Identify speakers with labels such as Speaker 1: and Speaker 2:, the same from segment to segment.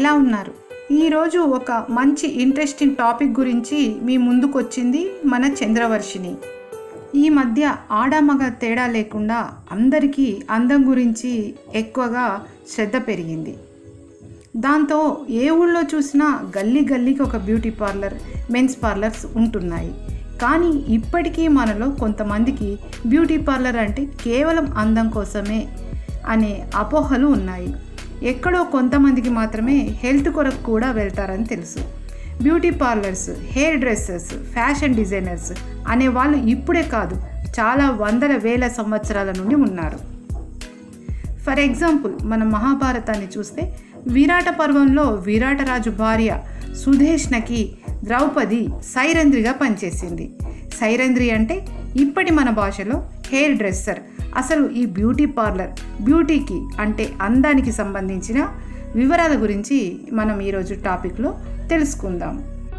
Speaker 1: ఎలా ఉన్నారు ఈరోజు ఒక మంచి ఇంట్రెస్టింగ్ టాపిక్ గురించి మీ ముందుకు వచ్చింది మన చంద్రవర్షిని ఈ మధ్య ఆడమగ తేడా లేకుండా అందరికీ అందం గురించి ఎక్కువగా శ్రద్ధ పెరిగింది దాంతో ఏ ఊళ్ళో చూసినా గల్లీ గల్లీకి ఒక బ్యూటీ పార్లర్ మెన్స్ పార్లర్స్ ఉంటున్నాయి కానీ ఇప్పటికీ మనలో కొంతమందికి బ్యూటీ పార్లర్ అంటే కేవలం అందం కోసమే అనే అపోహలు ఉన్నాయి ఎక్కడో కొంతమందికి మాత్రమే హెల్త్ కొరకు కూడా వెళ్తారని తెలుసు beauty parlours hair dresses fashion designers అనే వాళ్ళు ఇప్పుడే కాదు చాలా వందల వేల సంవత్సరాల నుండి ఉన్నారు ఫర్ ఎగ్జాంపుల్ మన మహాభారతాన్ని చూస్తే విరాట పర్వంలో విరాటరాజు భార్య సుధేష్ణకి ద్రౌపది సైరంధ్రిగా పనిచేసింది సైరంధ్రి అంటే ఇప్పటి మన భాషలో హెయిర్ డ్రెస్సర్ అసలు ఈ బ్యూటీ పార్లర్ బ్యూటీకి అంటే అందానికి సంబంధించిన వివరాల గురించి మనం ఈరోజు టాపిక్లో తెలుసుకుందాం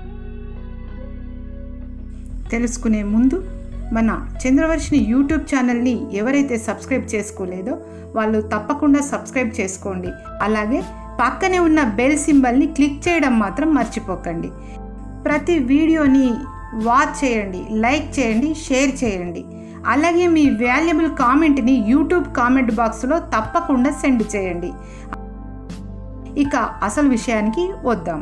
Speaker 1: తెలుసుకునే ముందు మన చంద్రవర్షిని యూట్యూబ్ ఛానల్ని ఎవరైతే సబ్స్క్రైబ్ చేసుకోలేదో వాళ్ళు తప్పకుండా సబ్స్క్రైబ్ చేసుకోండి అలాగే పక్కనే ఉన్న బెల్ సింబల్ని క్లిక్ చేయడం మాత్రం మర్చిపోకండి ప్రతి వీడియోని వాచ్ చేయండి లైక్ చేయండి షేర్ చేయండి అలాగే మీ వాల్యుబుల్ కామెంట్ని యూట్యూబ్ కామెంట్ బాక్స్లో తప్పకుండా సెండ్ చేయండి ఇక అసలు విషయానికి వద్దాం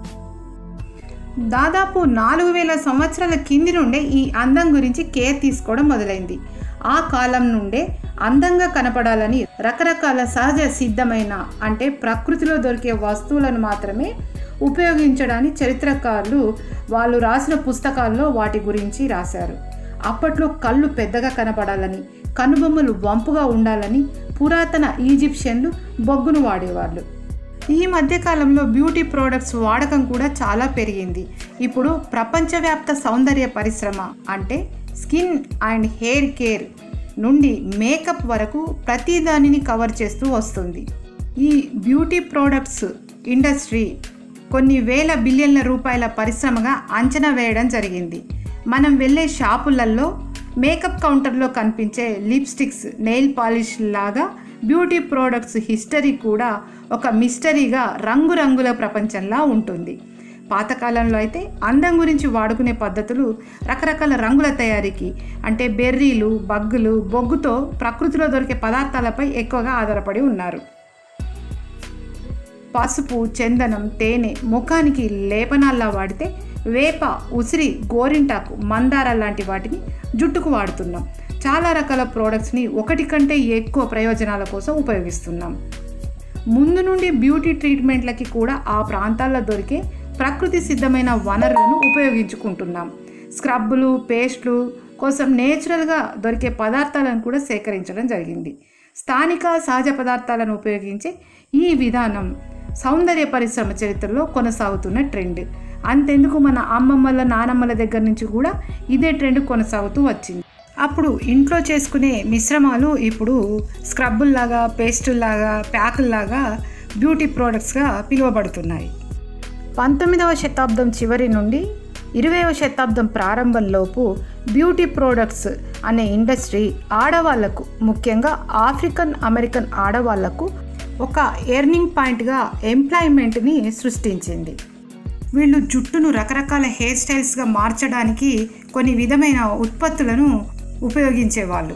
Speaker 1: దాదాపు నాలుగు వేల సంవత్సరాల కింది నుండే ఈ అందం గురించి కేర్ తీసుకోవడం మొదలైంది ఆ కాలం నుండే అందంగా కనపడాలని రకరకాల సహజ సిద్ధమైన అంటే ప్రకృతిలో దొరికే వస్తువులను మాత్రమే ఉపయోగించడాన్ని చరిత్రకారులు వాళ్ళు రాసిన పుస్తకాల్లో వాటి గురించి రాశారు అప్పట్లో కళ్ళు పెద్దగా కనపడాలని కనుబొమ్మలు వంపుగా ఉండాలని పురాతన ఈజిప్షియన్లు బొగ్గును వాడేవాళ్ళు ఈ మధ్యకాలంలో బ్యూటీ ప్రోడక్ట్స్ వాడకం కూడా చాలా పెరిగింది ఇప్పుడు ప్రపంచవ్యాప్త సౌందర్య పరిశ్రమ అంటే స్కిన్ అండ్ హెయిర్ కేర్ నుండి మేకప్ వరకు ప్రతి దానిని కవర్ చేస్తూ వస్తుంది ఈ బ్యూటీ ప్రోడక్ట్స్ ఇండస్ట్రీ కొన్ని వేల బిలియన్ల రూపాయల పరిశ్రమగా అంచనా వేయడం జరిగింది మనం వెళ్ళే షాపులలో మేకప్ కౌంటర్లో కనిపించే లిప్స్టిక్స్ నెయిల్ పాలిష్ లాగా బ్యూటీ ప్రోడక్ట్స్ హిస్టరీ కూడా ఒక మిస్టరీగా రంగురంగుల ప్రపంచంలా ఉంటుంది పాతకాలంలో అయితే అందం గురించి వాడుకునే పద్ధతులు రకరకాల రంగుల తయారీకి అంటే బెర్రీలు బగ్గులు బొగ్గుతో ప్రకృతిలో దొరికే పదార్థాలపై ఎక్కువగా ఆధారపడి ఉన్నారు పసుపు చందనం తేనె ముఖానికి లేపనాల్లా వాడితే వేప ఉసిరి గోరింటాకు మందార లాంటి వాటిని జుట్టుకు వాడుతున్నాం చాలా రకాల ప్రోడక్ట్స్ని ఒకటి కంటే ఎక్కువ ప్రయోజనాల కోసం ఉపయోగిస్తున్నాం ముందు నుండి బ్యూటీ ట్రీట్మెంట్లకి కూడా ఆ ప్రాంతాల్లో దొరికే ప్రకృతి సిద్ధమైన వనరులను ఉపయోగించుకుంటున్నాం స్క్రబ్బులు పేస్ట్లు కోసం నేచురల్గా దొరికే పదార్థాలను కూడా సేకరించడం జరిగింది స్థానిక సహజ పదార్థాలను ఉపయోగించే ఈ విధానం సౌందర్య పరిశ్రమ చరిత్రలో కొనసాగుతున్న ట్రెండ్ అంతెందుకు మన అమ్మమ్మల నానమ్మల దగ్గర నుంచి కూడా ఇదే ట్రెండ్ కొనసాగుతూ వచ్చింది అప్పుడు ఇంట్లో చేసుకునే మిశ్రమాలు ఇప్పుడు స్క్రబ్బుల్లాగా పేస్టుల్లాగా ప్యాకుల్లాగా బ్యూటీ ప్రోడక్ట్స్గా పిలువబడుతున్నాయి పంతొమ్మిదవ శతాబ్దం చివరి నుండి ఇరవైవ శతాబ్దం ప్రారంభంలోపు బ్యూటీ ప్రోడక్ట్స్ అనే ఇండస్ట్రీ ఆడవాళ్లకు ముఖ్యంగా ఆఫ్రికన్ అమెరికన్ ఆడవాళ్లకు ఒక ఎర్నింగ్ పాయింట్గా ఎంప్లాయ్మెంట్ని సృష్టించింది వీళ్ళు జుట్టును రకరకాల హెయిర్ స్టైల్స్గా మార్చడానికి కొన్ని విధమైన ఉత్పత్తులను ఉపయోగించేవాళ్ళు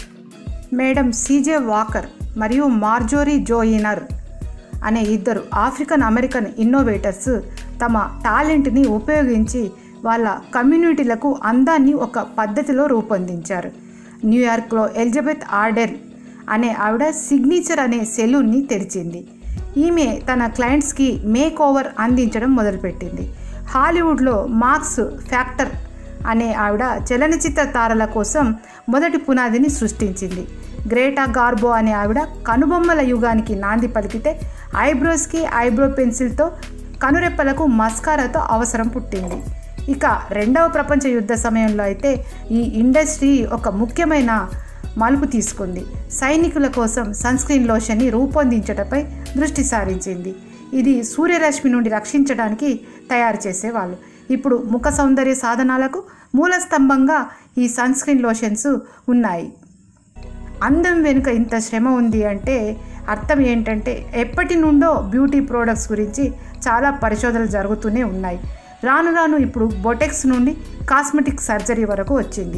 Speaker 1: మేడం సీజే వాకర్ మరియు మార్జోరీ జోయినర్ అనే ఇద్దరు ఆఫ్రికన్ అమెరికన్ ఇన్నోవేటర్స్ తమ టాలెంట్ని ఉపయోగించి వాళ్ళ కమ్యూనిటీలకు అందాన్ని ఒక పద్ధతిలో రూపొందించారు న్యూయార్క్లో ఎలిజబెత్ ఆర్డెర్ అనే ఆవిడ సిగ్నేచర్ అనే సెలూన్ని తెరిచింది ఈమె తన క్లయింట్స్కి మేక్ ఓవర్ అందించడం మొదలుపెట్టింది హాలీవుడ్లో మార్క్స్ ఫ్యాక్టర్ అనే ఆవిడ చలనచిత్ర తారల కోసం మొదటి పునాదిని సృష్టించింది గ్రేటా గార్బో అనే ఆవిడ కనుబొమ్మల యుగానికి నాంది పలికితే ఐబ్రోస్కి ఐబ్రో పెన్సిల్తో కనురెప్పలకు మస్కారాతో అవసరం పుట్టింది ఇక రెండవ ప్రపంచ యుద్ధ సమయంలో అయితే ఈ ఇండస్ట్రీ ఒక ముఖ్యమైన మలుపు తీసుకుంది సైనికుల కోసం సన్స్క్రీన్ లోషన్ని రూపొందించటపై దృష్టి సారించింది ఇది సూర్యరశ్మి నుండి రక్షించడానికి తయారు చేసేవాళ్ళు ఇప్పుడు ముఖ సౌందర్య సాధనాలకు మూల స్తంభంగా ఈ సన్స్క్రీన్ లోషన్స్ ఉన్నాయి అందం వెనుక ఇంత శ్రమ ఉంది అంటే అర్థం ఏంటంటే ఎప్పటి నుండో బ్యూటీ ప్రోడక్ట్స్ గురించి చాలా పరిశోధనలు జరుగుతూనే ఉన్నాయి రాను రాను ఇప్పుడు బొటెక్స్ నుండి కాస్మెటిక్ సర్జరీ వరకు వచ్చింది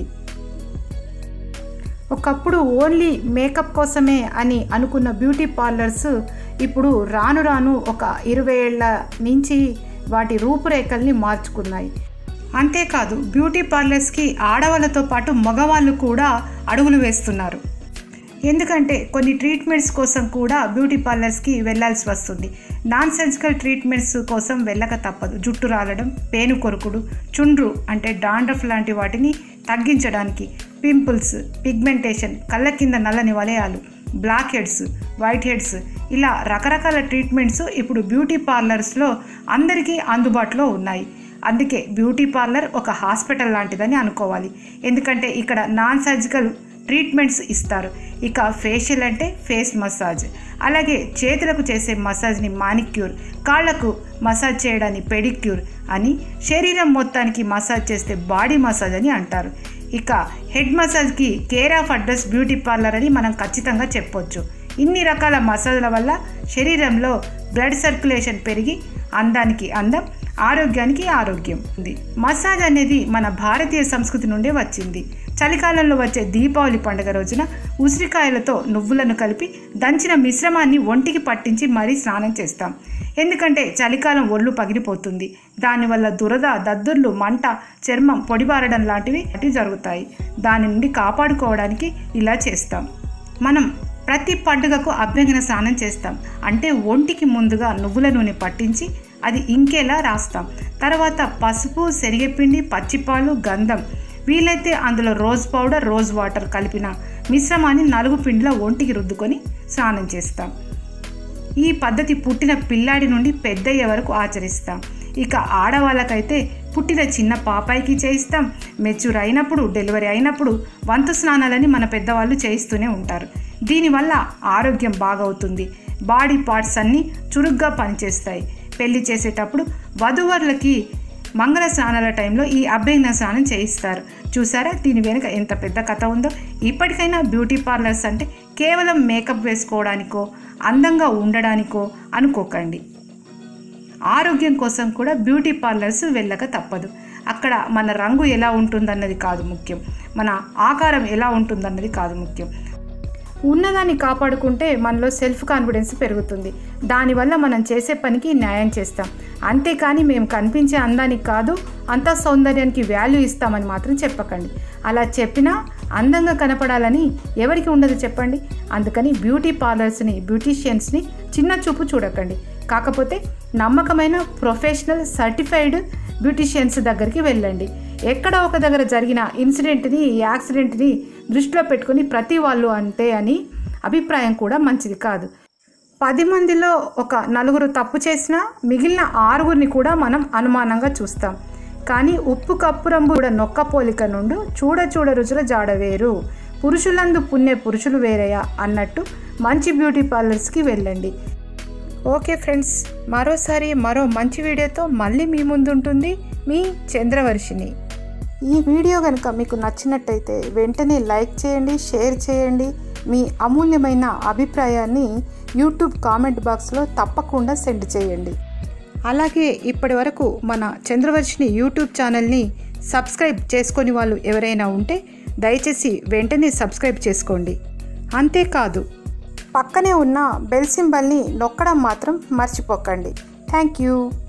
Speaker 1: ఒకప్పుడు ఓన్లీ మేకప్ కోసమే అని అనుకున్న బ్యూటీ పార్లర్స్ ఇప్పుడు రాను రాను ఒక ఇరవై ఏళ్ళ నుంచి వాటి రూపురేఖల్ని మార్చుకున్నాయి అంతేకాదు బ్యూటీ పార్లర్స్కి ఆడవాళ్ళతో పాటు మగవాళ్ళు కూడా అడుగులు వేస్తున్నారు ఎందుకంటే కొన్ని ట్రీట్మెంట్స్ కోసం కూడా బ్యూటీ పార్లర్స్కి వెళ్ళాల్సి వస్తుంది నాన్ సర్జికల్ ట్రీట్మెంట్స్ కోసం వెళ్ళక తప్పదు జుట్టు రాలడం పేను కొరుకుడు చుండ్రు అంటే డాండ్రఫ్ లాంటి వాటిని తగ్గించడానికి పింపుల్స్ పిగ్మెంటేషన్ కళ్ళ కింద నల్లని వలయాలు బ్లాక్ హెడ్స్ వైట్ హెడ్స్ ఇలా రకరకాల ట్రీట్మెంట్స్ ఇప్పుడు బ్యూటీ పార్లర్స్లో అందరికీ అందుబాటులో ఉన్నాయి అందుకే బ్యూటీ పార్లర్ ఒక హాస్పిటల్ లాంటిదని అనుకోవాలి ఎందుకంటే ఇక్కడ నాన్ సర్జికల్ ట్రీట్మెంట్స్ ఇస్తారు ఇక ఫేషియల్ అంటే ఫేస్ మసాజ్ అలాగే చేతులకు చేసే మసాజ్ని మానిక్యూర్ కాళ్లకు మసాజ్ చేయడాన్ని పెడిక్యూర్ అని శరీరం మొత్తానికి మసాజ్ చేస్తే బాడీ మసాజ్ అని అంటారు ఇక హెడ్ మసాజ్కి care of address beauty parlour అని మనం ఖచ్చితంగా చెప్పొచ్చు ఇన్ని రకాల మసాజ్ల వల్ల శరీరంలో బ్లడ్ సర్క్యులేషన్ పెరిగి అందానికి అందం ఆరోగ్యానికి ఆరోగ్యం ఉంది మసాజ్ అనేది మన భారతీయ సంస్కృతి నుండే వచ్చింది చలికాలంలో వచ్చే దీపావళి పండుగ రోజున ఉసిరికాయలతో నువ్వులను కలిపి దంచిన మిశ్రమాన్ని ఒంటికి పట్టించి మరీ స్నానం చేస్తాం ఎందుకంటే చలికాలం ఒళ్ళు పగిలిపోతుంది దానివల్ల దురద దద్దుర్లు మంట చర్మం పొడిబారడం లాంటివి అటు జరుగుతాయి దాని నుండి కాపాడుకోవడానికి ఇలా చేస్తాం మనం ప్రతి పండుగకు అభ్యంగన స్నానం చేస్తాం అంటే ఒంటికి ముందుగా నువ్వుల నూనె పట్టించి అది ఇంకేలా రాస్తాం తర్వాత పసుపు శనగపిండి పచ్చిపాలు గంధం వీలైతే అందులో రోజ్ పౌడర్ రోజ్ వాటర్ కలిపిన మిశ్రమాన్ని నలుగు పిండిలో ఒంటికి రుద్దుకొని స్నానం చేస్తాం ఈ పద్ధతి పుట్టిన పిల్లాడి నుండి పెద్దయ్యే వరకు ఆచరిస్తాం ఇక ఆడవాళ్ళకైతే పుట్టిన చిన్న పాపాయికి చేయిస్తాం మెచ్యూర్ అయినప్పుడు డెలివరీ అయినప్పుడు వంతు స్నానాలని మన పెద్దవాళ్ళు చేయిస్తూనే ఉంటారు దీనివల్ల ఆరోగ్యం బాగవుతుంది బాడీ పార్ట్స్ అన్నీ చురుగ్గా పనిచేస్తాయి పెళ్లి చేసేటప్పుడు వధువరులకి మంగళ స్నానాల టైంలో ఈ అభ్యంగన స్నానం చేయిస్తారు చూసారా దీని వెనుక ఎంత పెద్ద కథ ఉందో ఇప్పటికైనా బ్యూటీ పార్లర్స్ అంటే కేవలం మేకప్ వేసుకోవడానికో అందంగా ఉండడానికో అనుకోకండి ఆరోగ్యం కోసం కూడా బ్యూటీ పార్లర్స్ వెళ్ళక తప్పదు అక్కడ మన రంగు ఎలా ఉంటుందన్నది కాదు ముఖ్యం మన ఆకారం ఎలా ఉంటుందన్నది కాదు ముఖ్యం ఉన్నదాన్ని కాపాడుకుంటే మనలో సెల్ఫ్ కాన్ఫిడెన్స్ పెరుగుతుంది దానివల్ల మనం చేసే పనికి న్యాయం చేస్తాం అంతేకాని మేము కనిపించే అందానికి కాదు అంత సౌందర్యానికి వాల్యూ ఇస్తామని మాత్రం చెప్పకండి అలా చెప్పినా అందంగా కనపడాలని ఎవరికి ఉండదు చెప్పండి అందుకని బ్యూటీ పార్లర్స్ని బ్యూటీషియన్స్ని చిన్న చూపు చూడకండి కాకపోతే నమ్మకమైన ప్రొఫెషనల్ సర్టిఫైడ్ బ్యూటీషియన్స్ దగ్గరికి వెళ్ళండి ఎక్కడ ఒక దగ్గర జరిగిన ఇన్సిడెంట్ని యాక్సిడెంట్ని దృష్టిలో పెట్టుకొని ప్రతి వాళ్ళు అంతే అని అభిప్రాయం కూడా మంచిది కాదు పది మందిలో ఒక నలుగురు తప్పు చేసినా మిగిలిన ఆరుగురిని కూడా మనం అనుమానంగా చూస్తాం కానీ ఉప్పు కప్పు రంగు కూడా నొక్క పోలిక నుండి చూడ చూడ రుచుల జాడ వేరు పురుషులందు పుణ్య పురుషులు వేరయ్యా అన్నట్టు మంచి బ్యూటీ పార్లర్స్కి వెళ్ళండి ఓకే ఫ్రెండ్స్ మరోసారి మరో మంచి వీడియోతో మళ్ళీ మీ ముందు ఉంటుంది మీ చంద్రవర్షిని ఈ వీడియో కనుక మీకు నచ్చినట్టయితే వెంటనే లైక్ చేయండి షేర్ చేయండి మీ అమూల్యమైన అభిప్రాయాన్ని యూట్యూబ్ కామెంట్ బాక్స్లో తప్పకుండా సెండ్ చేయండి అలాగే ఇప్పటి వరకు మన చంద్రవర్షిని యూట్యూబ్ ఛానల్ని సబ్స్క్రైబ్ చేసుకొని వాళ్ళు ఎవరైనా ఉంటే దయచేసి వెంటనే సబ్స్క్రైబ్ చేసుకోండి అంతేకాదు పక్కనే ఉన్న బెల్ సింబల్ని నొక్కడం మాత్రం మర్చిపోకండి థ్యాంక్ యూ